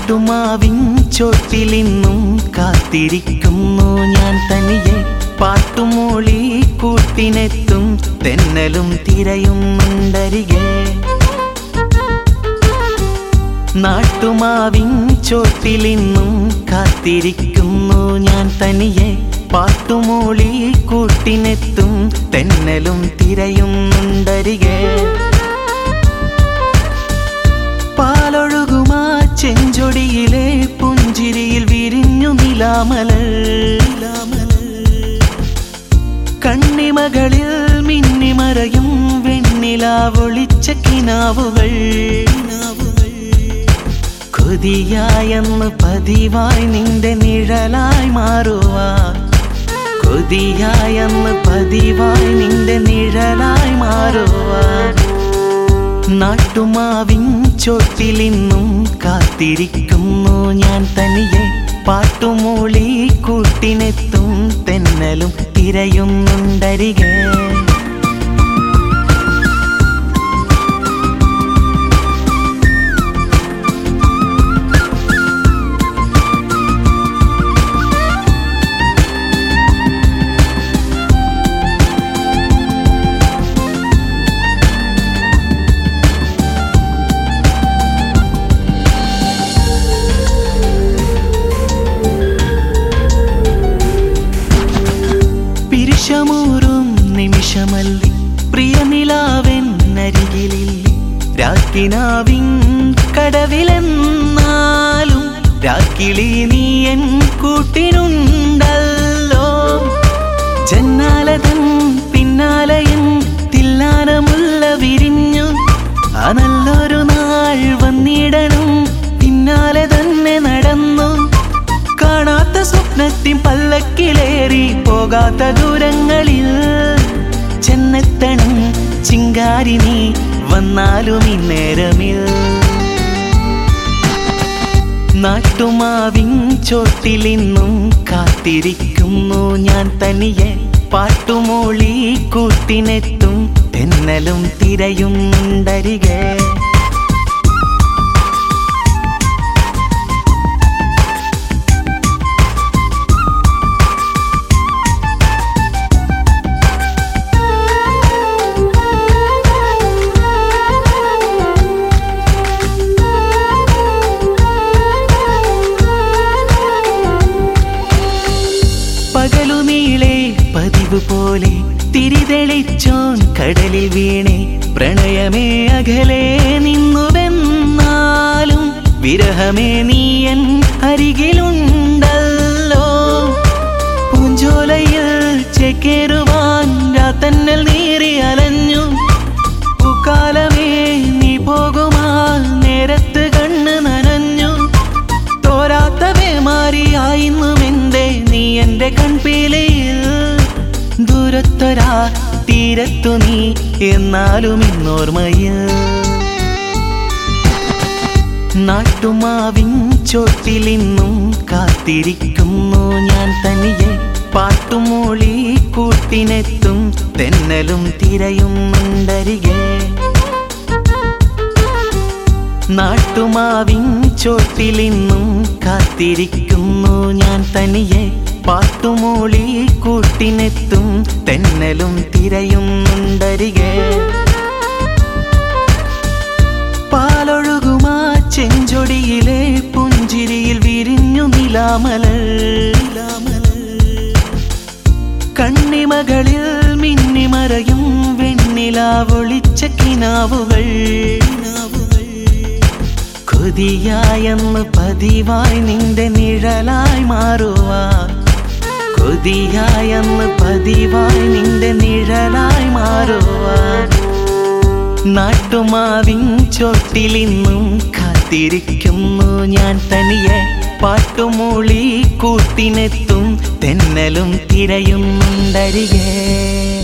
നാട്ടുമാവിൻ ചോട്ടിലിന്നും കാത്തിരിക്കുന്നു ഞാൻ തനിയെ പാട്ടുമൂളി കൂട്ടിനെത്തും തെന്നലും തിരയുന്നുണ്ടരികെ നാട്ടുമാവിൻ ചോട്ടിലിന്നും കാത്തിരിക്കുന്നു ഞാൻ തനിയെ പാട്ടുമൂളി കൂട്ടിനെത്തും തെന്നലും തിരയുന്നുണ്ടരികെ പാലൊഴുകുമാ ചെഞ്ചൊടിയിലെ പുഞ്ചിരിയിൽ വിരിഞ്ഞു നിലാമലർ കണ്ണിമകളിൽ മിന്നിമറയും വെണ്ണിലാവൊളിച്ച കിനാവുകൾ കൊതിയായെന്ന് പതിവായി നിന്റെ നിഴലായി മാറുവാൻ കൊതിയായെന്ന് പതിവായി നിന്റെ നിഴലായി മാറുവാൻ നാട്ടുമാവിൻ ചോട്ടിലിന്നും കാത്തിരിക്കുന്നു ഞാൻ തനിയെ പാട്ടുമൂളി കൂട്ടിനെത്തും തെന്നലും തിരയുന്നുണ്ടരികെ പിരിശമൂറും നിമിഷമല്ലി പ്രിയ നിലാവൻ നരികിലില്ലി രാക്കിനാവിൻ കടവിലെന്നാലും രാക്കിളി നീ എൻ കൂട്ടിനുണ്ടല്ലോ ജന്നാലതൻ പിന്നാലയൻ തില്ലാനമുള്ള വിരിഞ്ഞു ആ നല്ലൊരു നാൾ വന്നിടണം പിന്നാലെ തന്നെ നടന്നു കാണാത്ത സ്വപ്നത്തിൻ പല്ലക്കിലേറി പോകാത്ത ദൂരങ്ങളിൽ ചെന്നെത്തണം ചിങ്കാരി നീ വന്നാലും ഇന്നേരമിൽ നാട്ടുമാവിൻ ചോട്ടിലിന്നും കാത്തിരിക്കുന്നു ഞാൻ തനിയെ പാട്ടുമൂളി കൂട്ടിനെത്തും തെന്നലും തിരയുണ്ടരികെ പകലു നീളെ പതിവ് പോലെ തിരിതെളിച്ചോൻ കടലിൽ വീണേ പ്രണയമേ അകലെ നിന്നുവെന്നാലും വിരഹമേ നീയൻ അരികിലുണ്ടല്ലോ പൂഞ്ചോലയിൽ ചേക്കേറുവാൻ രാത്തന്നൽ നീറി അലഞ്ഞു പൂക്കാലമേ നീ പോകുമാ നേരത്ത് കണ്ണ് നനഞ്ഞു തോരാത്തവേ മാറിയായിന്നുമെന്തേ നീ എന്റെ കൺപീലയിൽ ദൂരത്തൊരാ തീരത്തു നീ എന്നാലും ഇന്നോർമ്മയിൽ നാട്ടുമാവിൻ ചോട്ടിലിന്നും കാത്തിരിക്കുന്നു ഞാൻ തനിയെ പാട്ടുമൂളി കൂട്ടിനെത്തും തെന്നലും തിരയുന്നുണ്ടരികെ നാട്ടുമാവിൻ ചോട്ടിലിന്നും കാത്തിരിക്കുന്നു ഞാൻ തനിയെ പാട്ടുമൂളി കൂട്ടിനെത്തും തെന്നലും തിരയുന്നുണ്ടരികെ പാലൊഴുകുമാ ചെഞ്ചൊടിയിലെ പുഞ്ചിരിയിൽ വിരിഞ്ഞു നിലാമലർ കണ്ണിമകളിൽ മിന്നിമറയും വെണ്ണിലാവൊളിച്ച കിനാവുകൾ കൊതിയായെന്ന് പതിവായി നിന്റെ നിഴലായി മാറുവാൻ കൊതിയായെന്ന് പതിവായി നിന്റെ നിഴലായി മാറുവാൻ നാട്ടുമാവിൻ ചോട്ടിലിന്നും കാത്തിരിക്കുന്നു ഞാൻ തനിയെ പാട്ടുമൂളി കൂട്ടിനെത്തും തെന്നലും തിരയുന്നുണ്ടരികേ